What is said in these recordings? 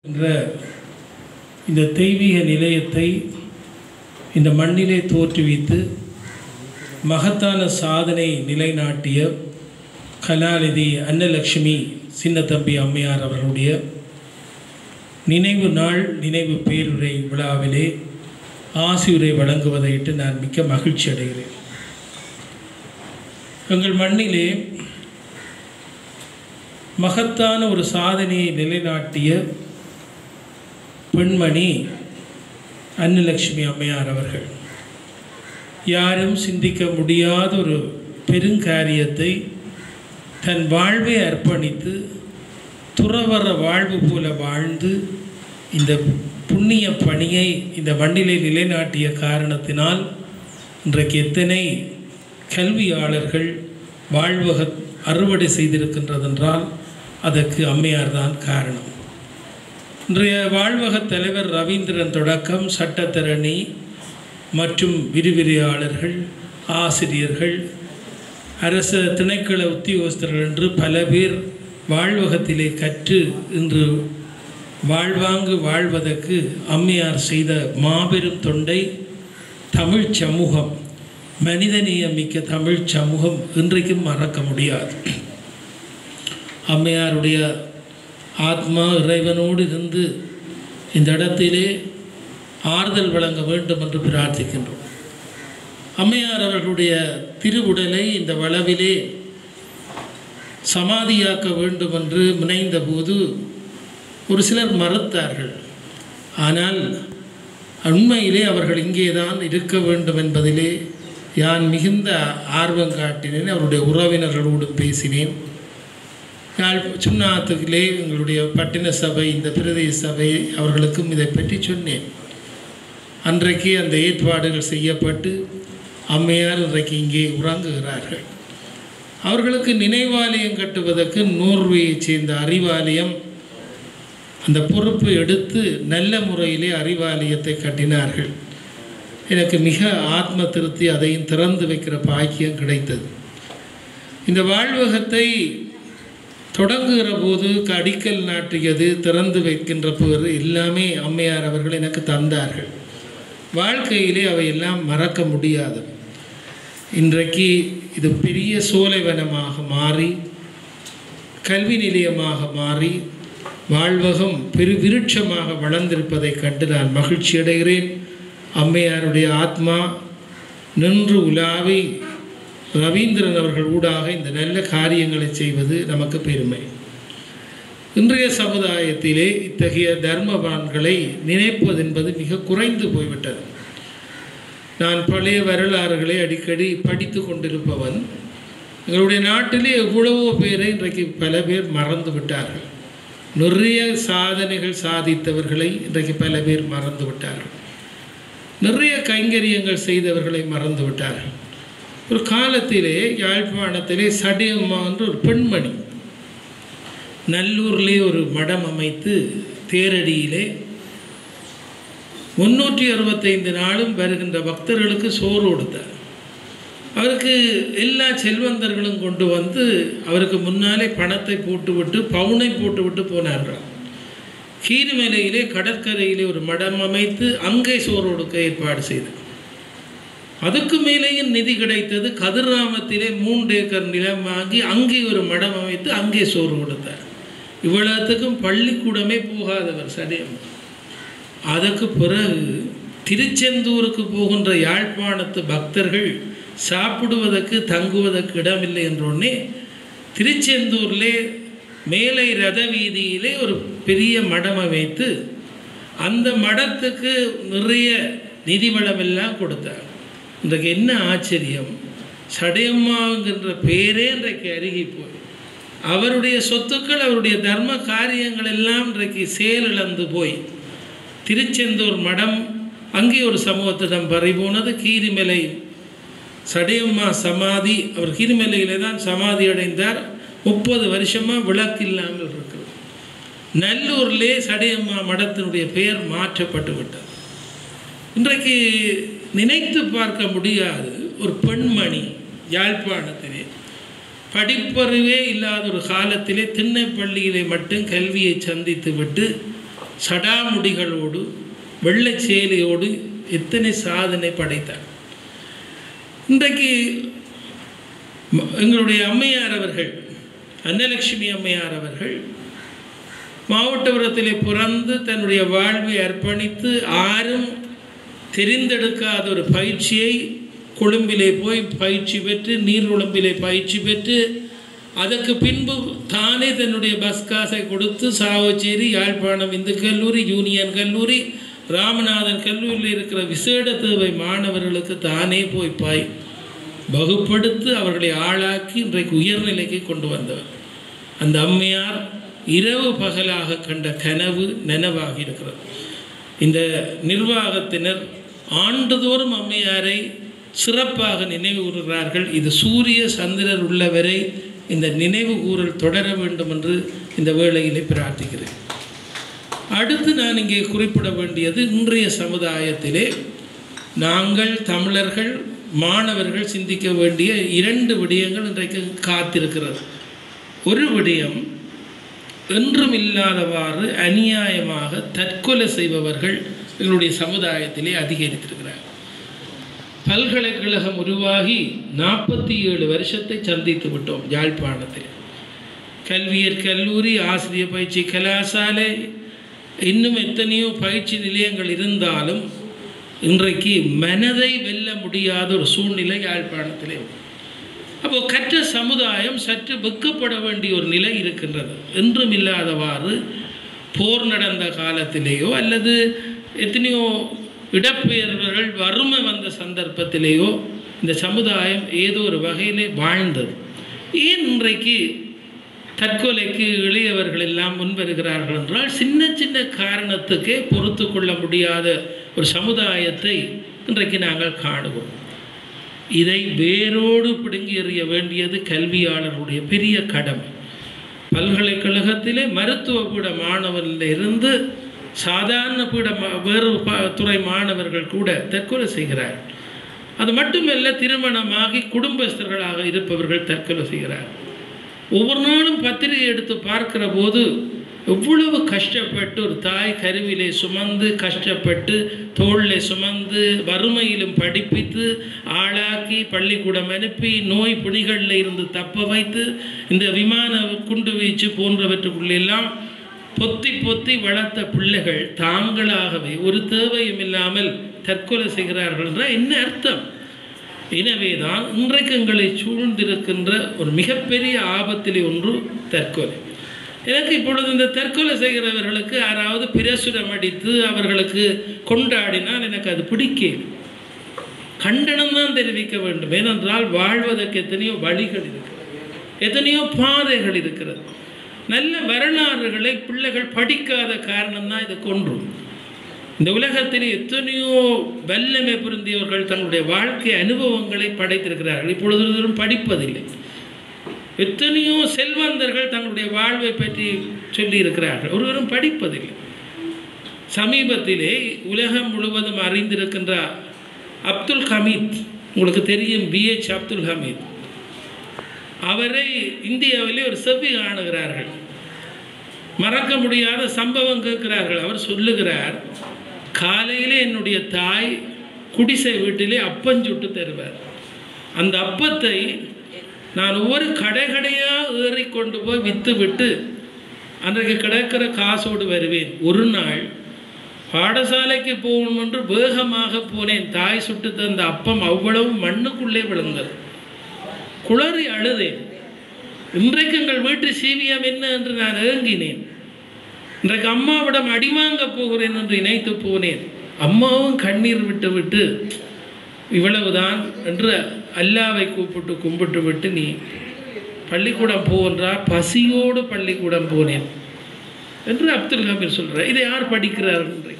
என்ற இந்த தெய்வீக நிலையத்தை இந்த மண்ணிலே தோற்றுவித்து மகத்தான சாதனை நிலைநாட்டிய கலாநிதி அன்னலட்சுமி சின்னத்தம்பி அம்மையார் அவர்களுடைய நினைவு நாள் நினைவு பேருரை விழாவிலே ஆசியுரை வழங்குவதையிட்டு நான் மிக்க மகிழ்ச்சி அடைகிறேன் எங்கள் மண்ணிலே மகத்தான ஒரு சாதனையை நிலைநாட்டிய பெண்மணி அன்னலட்சுமி அம்மையார் அவர்கள் யாரும் சிந்திக்க முடியாத ஒரு பெருங்காரியத்தை தன் வாழ்வை அர்ப்பணித்து துறவர வாழ்வு போல வாழ்ந்து இந்த புண்ணிய பணியை இந்த மண்ணிலே நிலைநாட்டிய காரணத்தினால் இன்றைக்கு எத்தனை கல்வியாளர்கள் வாழ்வக அறுவடை செய்திருக்கின்றதென்றால் அதற்கு அம்மையார் தான் காரணம் இன்றைய வாழ்வக தலைவர் ரவீந்திரன் தொடக்கம் சட்டத்தரணி மற்றும் விரிவிரியாளர்கள் ஆசிரியர்கள் அரச திணைக்கள உத்தியோகஸ்தர்கள் என்று பல பேர் வாழ்வகத்திலே கற்று இன்று வாழ்வாங்கு வாழ்வதற்கு அம்மையார் செய்த மாபெரும் தொண்டை தமிழ் சமூகம் மனிதநேயமிக்க தமிழ் சமூகம் இன்றைக்கும் மறக்க முடியாது அம்மையாருடைய ஆத்மா இறைவனோடு இருந்து இந்த இடத்திலே ஆறுதல் வழங்க வேண்டும் என்று பிரார்த்திக்கின்றோம் அம்மையார் அவர்களுடைய திருவுடலை இந்த வளவிலே சமாதியாக்க வேண்டும் என்று முனைந்த போது ஒரு சிலர் மறுத்தார்கள் ஆனால் உண்மையிலே அவர்கள் இங்கே தான் இருக்க வேண்டும் என்பதிலே யான் மிகுந்த ஆர்வம் காட்டினேன் அவருடைய உறவினர்களோடு பேசினேன் யாழ் சுண்ணாத்துக்கிலே எங்களுடைய பட்டின சபை இந்த பிரதேச சபை அவர்களுக்கும் இதை பற்றி சொன்னேன் அன்றைக்கு அந்த ஏற்பாடுகள் செய்யப்பட்டு அம்மையார் இன்றைக்கு இங்கே உறங்குகிறார்கள் அவர்களுக்கு நினைவாலயம் கட்டுவதற்கு நோர்வேயைச் சேர்ந்த அறிவாலயம் அந்த பொறுப்பு எடுத்து நல்ல முறையிலே அறிவாலயத்தை கட்டினார்கள் எனக்கு மிக ஆத்ம திருப்தி அதையும் திறந்து வைக்கிற பாக்கியம் கிடைத்தது இந்த வாழ்வகத்தை தொடங்குகிற போது அடிக்கல் நாட்டியது திறந்து வைக்கின்ற போது எல்லாமே அம்மையார் அவர்கள் எனக்கு தந்தார்கள் வாழ்க்கையிலே அவையெல்லாம் மறக்க முடியாது இன்றைக்கு இது பெரிய சோலைவனமாக மாறி கல்வி நிலையமாக மாறி வாழ்வகம் பெரு விருட்சமாக வளர்ந்திருப்பதைக் கண்டு நான் மகிழ்ச்சி அடைகிறேன் அம்மையாருடைய ஆத்மா நின்று உலாவி ரவீந்திரன் அவர்கள் ஊடாக இந்த நல்ல காரியங்களை செய்வது நமக்கு பெருமை இன்றைய சமுதாயத்திலே இத்தகைய தர்மவான்களை நினைப்பது என்பது மிக குறைந்து போய்விட்டது நான் பழைய வரலாறுகளை அடிக்கடி படித்து கொண்டிருப்பவன் எங்களுடைய நாட்டிலே எவ்வளவோ பேரை இன்றைக்கு பல பேர் மறந்து விட்டார்கள் நிறைய சாதனைகள் சாதித்தவர்களை இன்றைக்கு பல பேர் மறந்து விட்டார்கள் நிறைய கைங்கரியங்கள் செய்தவர்களை மறந்து விட்டார்கள் ஒரு காலத்திலே யாழ்ப்பாணத்திலே சடியம்மா என்று ஒரு பெண்மணி நல்லூர்லே ஒரு மடம் அமைத்து தேரடியிலே முன்னூற்றி அறுபத்தைந்து நாளும் வருகின்ற பக்தர்களுக்கு சோறு கொடுத்தார் அவருக்கு எல்லா செல்வந்தர்களும் கொண்டு வந்து அவருக்கு முன்னாலே பணத்தை போட்டுவிட்டு பவுனை போட்டுவிட்டு போனார்கள் கீரிமலையிலே கடற்கரையிலே ஒரு மடம் அமைத்து அங்கே சோறு கொடுக்க ஏற்பாடு செய்தார் அதுக்கு மேலேயும் நிதி கிடைத்தது கதிர்ராமத்திலே மூன்று ஏக்கர் நிலம் வாங்கி அங்கே ஒரு மடம் அமைத்து அங்கே சோறு கொடுத்தார் இவ்வளவுத்துக்கும் பள்ளிக்கூடமே போகாதவர் சடையம் அதற்கு பிறகு திருச்செந்தூருக்கு போகின்ற யாழ்ப்பாணத்து பக்தர்கள் சாப்பிடுவதற்கு தங்குவதற்கு இடமில்லை என்றோடனே திருச்செந்தூரிலே மேலை ரத வீதியிலே ஒரு பெரிய மடம் அமைத்து அந்த மடத்துக்கு நிறைய நிதி வளமெல்லாம் கொடுத்தார் இன்றைக்கு என்ன ஆச்சரியம் சடையம்மாங்கிற பேரே இன்றைக்கு அருகி போய் அவருடைய சொத்துக்கள் அவருடைய தர்ம காரியங்கள் எல்லாம் இன்றைக்கு செயலிழந்து போய் திருச்செந்தூர் மடம் அங்கே ஒரு சமூகத்திடம் பறிபோனது கீரிமலை சடையம்மா சமாதி அவர் கீரிமலையிலே தான் சமாதி அடைந்தார் முப்பது வருஷமாக விளக்கு இல்லாமல் இருக்கிறது நல்லூர்லே சடையம்மா மடத்தினுடைய பெயர் மாற்றப்பட்டு விட்டது இன்றைக்கு நினைத்து பார்க்க முடியாது ஒரு பெண்மணி யாழ்ப்பாணத்திலே படிப்பறிவே இல்லாத ஒரு காலத்திலே திண்ணைப்பள்ளியிலே மட்டும் கல்வியை சந்தித்து விட்டு சடாமுடிகளோடு வெள்ளைச் சேலையோடு எத்தனை சாதனை படைத்தார் இன்றைக்கு ம- எங்களுடைய அம்மையார் அவர்கள் அன்னலட்சுமி அம்மையார் அவர்கள் மாவட்டபுரத்திலே பிறந்து தன்னுடைய வாழ்வை அர்ப்பணித்து ஆரும் தெரிந்தெடுக்காத ஒரு பயிற்சியை கொழும்பிலே போய் பயிற்சி பெற்று நீர்குழம்பிலே பயிற்சி பெற்று அதற்கு பின்பு தானே தன்னுடைய பஸ் காசை கொடுத்து சாவச்சேரி யாழ்ப்பாணம் இந்து கல்லூரி யூனியன் கல்லூரி ராமநாதன் கல்லூரியில் இருக்கிற விசேட தேவை மாணவர்களுக்கு தானே போய் பாய் வகுப்படுத்து அவர்களை ஆளாக்கி இன்றைக்கு உயர்நிலைக்கு கொண்டு வந்தவர் அந்த அம்மையார் இரவு பகலாக கண்ட கனவு நனவாகி இருக்கிறது இந்த நிர்வாகத்தினர் ஆண்டுதோறும் அம்மையாரை சிறப்பாக நினைவு கூறுகிறார்கள் இது சூரிய சந்திரர் உள்ளவரை இந்த நினைவு கூறல் தொடர வேண்டும் என்று இந்த வேளையிலே பிரார்த்திக்கிறேன் அடுத்து நான் இங்கே குறிப்பிட வேண்டியது இன்றைய சமுதாயத்திலே நாங்கள் தமிழர்கள் மாணவர்கள் சிந்திக்க வேண்டிய இரண்டு விடயங்கள் இன்றைக்கு காத்திருக்கிறது ஒரு விடயம் என்றும் இல்லாதவாறு அநியாயமாக தற்கொலை செய்பவர்கள் எங்களுடைய சமுதாயத்திலே அதிகரித்திருக்கிறார் பல்கலைக்கழகம் உருவாகி நாற்பத்தி ஏழு வருஷத்தை சந்தித்து விட்டோம் யாழ்ப்பாணத்தில் கல்வியற் கல்லூரி ஆசிரியர் பயிற்சி கலாசாலை இன்னும் எத்தனையோ பயிற்சி நிலையங்கள் இருந்தாலும் இன்றைக்கு மனதை வெல்ல முடியாத ஒரு சூழ்நிலை யாழ்ப்பாணத்திலே உண்டு. அப்போ கற்ற சமுதாயம் சற்று வெக்கப்பட வேண்டிய ஒரு நிலை இருக்கின்றது என்றும் இல்லாதவாறு போர் நடந்த காலத்திலேயோ அல்லது எத்தனையோ இடப்பெயர்வர்கள் வறுமை வந்த சந்தர்ப்பத்திலேயோ இந்த சமுதாயம் ஏதோ ஒரு வகையிலே வாழ்ந்தது ஏன் இன்றைக்கு தற்கொலைக்கு இளையவர்கள் எல்லாம் முன்வருகிறார்கள் என்றால் சின்ன சின்ன காரணத்துக்கே பொறுத்து கொள்ள முடியாத ஒரு சமுதாயத்தை இன்றைக்கு நாங்கள் காணுவோம் இதை வேரோடு பிடுங்கி எறிய வேண்டியது கல்வியாளர்களுடைய பெரிய கடமை பல்கலைக்கழகத்திலே மருத்துவ பீட மாணவரில் இருந்து சாதாரண பீட மா- வேறு ப- துறை மாணவர்கள் கூட தற்கொலை செய்கிறார்கள் அது மட்டுமல்ல திருமணமாகி குடும்பஸ்தர்களாக இருப்பவர்கள் தற்கொலை செய்கிறார்கள் ஒவ்வொரு நாளும் பத்திரிகை எடுத்து பார்க்கிற போது எவ்வளவு கஷ்டப்பட்டு ஒரு தாய் கருவிலே சுமந்து கஷ்டப்பட்டு தோளிலே சுமந்து வறுமையிலும் படிப்பித்து ஆளாக்கி பள்ளிக்கூடம் அனுப்பி நோய் பிணிகளில் இருந்து தப்ப வைத்து இந்த விமான குண்டு வீச்சு போன்றவற்றுக்குள்ளெல்லாம் பொத்தி பொத்தி வளர்த்த பிள்ளைகள் தாங்களாகவே ஒரு தேவையும் இல்லாமல் தற்கொலை செய்கிறார்கள் என்றால் என்ன அர்த்தம் எனவேதான் இன்றைக்கு எங்களை சூழ்ந்திருக்கின்ற ஒரு மிகப்பெரிய ஆபத்திலே ஒன்று தற்கொலை எனக்கு இப்பொழுது இந்த தற்கொலை செய்கிறவர்களுக்கு யாராவது பிரசுரம் அடித்து அவர்களுக்கு கொண்டாடினால் எனக்கு அது பிடிக்கல கண்டனம் தான் தெரிவிக்க வேண்டும் ஏனென்றால் வாழ்வதற்கு எத்தனையோ வழிகள் இருக்கிறது எத்தனையோ பாதைகள் இருக்கிறது நல்ல வரலாறுகளை பிள்ளைகள் படிக்காத காரணம் தான் இதை கொன்றும் இந்த உலகத்தில் எத்தனையோ வல்லமை பொருந்தியவர்கள் தங்களுடைய வாழ்க்கை அனுபவங்களை படைத்திருக்கிறார்கள் இப்பொழுது ஒருவரும் படிப்பதில்லை எத்தனையோ செல்வந்தர்கள் தங்களுடைய வாழ்வை பற்றி சொல்லி இருக்கிறார்கள் ஒருவரும் படிப்பதில்லை சமீபத்திலே உலகம் முழுவதும் அறிந்திருக்கின்ற அப்துல் ஹமீத் உங்களுக்கு தெரியும் பிஹெச் அப்துல் ஹமீத் அவரை இந்தியாவிலே ஒரு செவ்வி காணுகிறார்கள் மறக்க முடியாத சம்பவம் கேட்கிறார்கள் அவர் சொல்லுகிறார் காலையிலே என்னுடைய தாய் குடிசை வீட்டிலே அப்பஞ்சுட்டு தருவார் அந்த அப்பத்தை நான் ஒவ்வொரு கடை கடையாக ஏறி கொண்டு போய் விற்று விட்டு அன்றைக்கு கிடைக்கிற காசோடு வருவேன் ஒரு நாள் பாடசாலைக்கு போகணும் என்று வேகமாக போனேன் தாய் சுட்டு தந்த அப்பம் அவ்வளவு மண்ணுக்குள்ளே விழுந்தது குளறி அழுதேன் இன்றைக்கு எங்கள் வீட்டு சீவியம் என்ன என்று நான் ஏங்கினேன் இன்றைக்கு அம்மாவிடம் அடிவாங்க போகிறேன் என்று நினைத்து போனேன் அம்மாவும் கண்ணீர் விட்டு விட்டு இவ்வளவுதான் என்று அல்லாவை கூப்பிட்டு கும்பிட்டு விட்டு நீ பள்ளிக்கூடம் போன்றார் பசியோடு பள்ளிக்கூடம் போனேன் என்று அப்துல் ஹமீர் சொல்கிறார் இதை யார் படிக்கிறார் இன்றைக்கு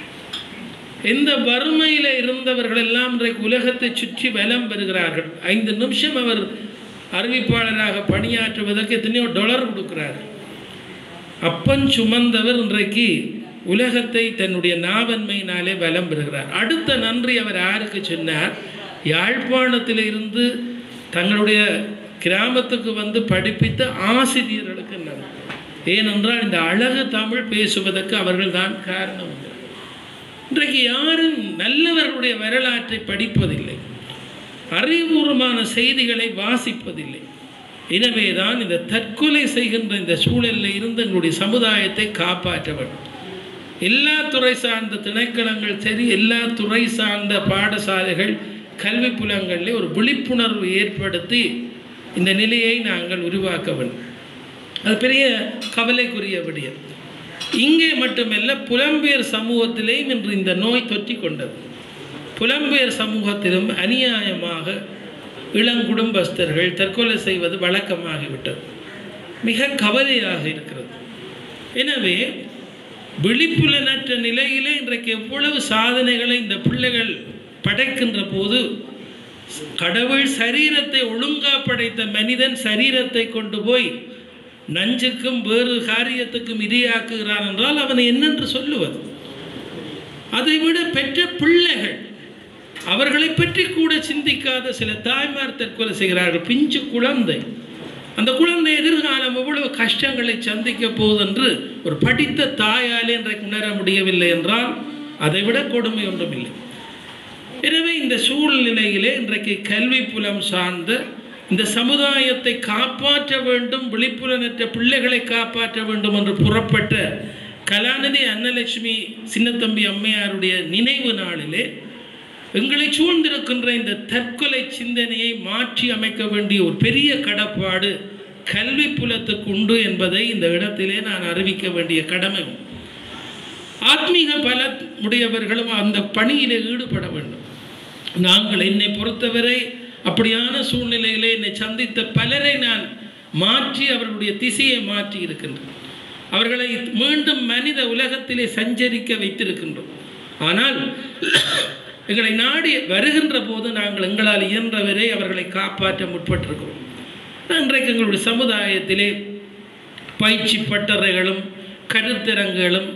எந்த வறுமையில் இருந்தவர்கள் எல்லாம் இன்றைக்கு உலகத்தை சுற்றி பலம் பெறுகிறார்கள் ஐந்து நிமிஷம் அவர் அறிவிப்பாளராக பணியாற்றுவதற்கு எத்தனையோ டாலர் கொடுக்கிறார் அப்பன் சுமந்தவர் இன்றைக்கு உலகத்தை தன்னுடைய நாவன்மையினாலே பலம் பெறுகிறார் அடுத்த நன்றி அவர் யாருக்கு சொன்னார் யாழ்ப்பாணத்தில் இருந்து தங்களுடைய கிராமத்துக்கு வந்து படிப்பித்த ஆசிரியர்களுக்கு நன்றி ஏனென்றால் இந்த அழகு தமிழ் பேசுவதற்கு அவர்கள்தான் காரணம் இன்றைக்கு யாரும் நல்லவர்களுடைய வரலாற்றை படிப்பதில்லை அறிவுபூர்வமான செய்திகளை வாசிப்பதில்லை எனவேதான் இந்த தற்கொலை செய்கின்ற இந்த சூழலில் இருந்து எங்களுடைய சமுதாயத்தை காப்பாற்ற வேண்டும் எல்லா துறை சார்ந்த திணைக்களங்கள் சரி எல்லா துறை சார்ந்த பாடசாலைகள் கல்வி புலங்களிலே ஒரு விழிப்புணர்வு ஏற்படுத்தி இந்த நிலையை நாங்கள் உருவாக்க வேண்டும் அது பெரிய கவலைக்குரிய விடயம் இங்கே மட்டுமல்ல புலம்பெயர் சமூகத்திலேயும் இன்று இந்த நோய் தொற்றி கொண்டது புலம்பெயர் சமூகத்திலும் அநியாயமாக இளங்குடும்பஸ்தர்கள் தற்கொலை செய்வது வழக்கமாகிவிட்டது மிக கவலையாக இருக்கிறது எனவே விழிப்புலனற்ற நிலையிலே இன்றைக்கு எவ்வளவு சாதனைகளை இந்த பிள்ளைகள் படைக்கின்ற போது கடவுள் சரீரத்தை ஒழுங்கா படைத்த மனிதன் சரீரத்தை கொண்டு போய் நஞ்சுக்கும் வேறு காரியத்துக்கும் இரையாக்குகிறான் என்றால் அவனை என்னென்று சொல்லுவது அதைவிட பெற்ற பிள்ளைகள் அவர்களை பற்றி கூட சிந்திக்காத சில தாய்மார் தற்கொலை செய்கிறார்கள் பிஞ்சு குழந்தை அந்த குழந்தை எதிர்காலம் எவ்வளவு கஷ்டங்களை சந்திக்க போவதென்று ஒரு படித்த தாயாலே இன்றைக்கு உணர முடியவில்லை என்றால் அதைவிட கொடுமை ஒன்றும் இல்லை எனவே இந்த சூழ்நிலையிலே இன்றைக்கு கல்வி புலம் சார்ந்த இந்த சமுதாயத்தை காப்பாற்ற வேண்டும் விழிப்புலனற்ற பிள்ளைகளை காப்பாற்ற வேண்டும் என்று புறப்பட்ட கலாநிதி அன்னலட்சுமி சின்னத்தம்பி அம்மையாருடைய நினைவு நாளிலே எங்களை சூழ்ந்திருக்கின்ற இந்த தற்கொலை சிந்தனையை மாற்றி அமைக்க வேண்டிய ஒரு பெரிய கடப்பாடு கல்வி புலத்துக்கு உண்டு என்பதை இந்த இடத்திலே நான் அறிவிக்க வேண்டிய கடமை உண்டு. ஆத்மீக பல உடையவர்களும் அந்த பணியிலே ஈடுபட வேண்டும் நாங்கள் என்னை பொறுத்தவரை அப்படியான சூழ்நிலையிலே என்னை சந்தித்த பலரை நான் மாற்றி அவர்களுடைய திசையை மாற்றி இருக்கின்றேன் அவர்களை மீண்டும் மனித உலகத்திலே சஞ்சரிக்க வைத்திருக்கின்றோம் ஆனால் எங்களை நாடி வருகின்ற போது நாங்கள் எங்களால் இயன்றவரை அவர்களை காப்பாற்ற முற்பட்டிருக்கிறோம் இன்றைக்கு எங்களுடைய சமுதாயத்திலே பயிற்சி பட்டறைகளும் கருத்தரங்குகளும்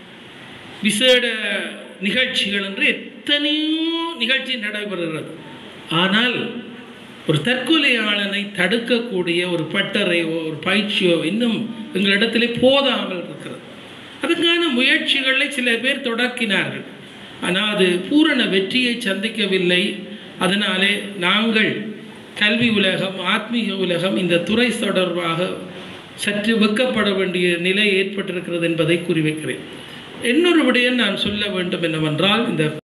விசேட நிகழ்ச்சிகள் என்று எத்தனையோ நிகழ்ச்சி நடைபெறுகிறது ஆனால் ஒரு தற்கொலையாளனை தடுக்கக்கூடிய ஒரு பட்டறையோ ஒரு பயிற்சியோ இன்னும் எங்களிடத்திலே போதாமல் இருக்கிறது அதுக்கான முயற்சிகளை சில பேர் தொடக்கினார்கள் ஆனால் அது பூரண வெற்றியை சந்திக்கவில்லை அதனாலே நாங்கள் கல்வி உலகம் ஆத்மீக உலகம் இந்த துறை தொடர்பாக சற்று வெக்கப்பட வேண்டிய நிலை ஏற்பட்டிருக்கிறது என்பதை குறிவைக்கிறேன் இன்னொரு விடயம் நான் சொல்ல வேண்டும் என்னவென்றால் இந்த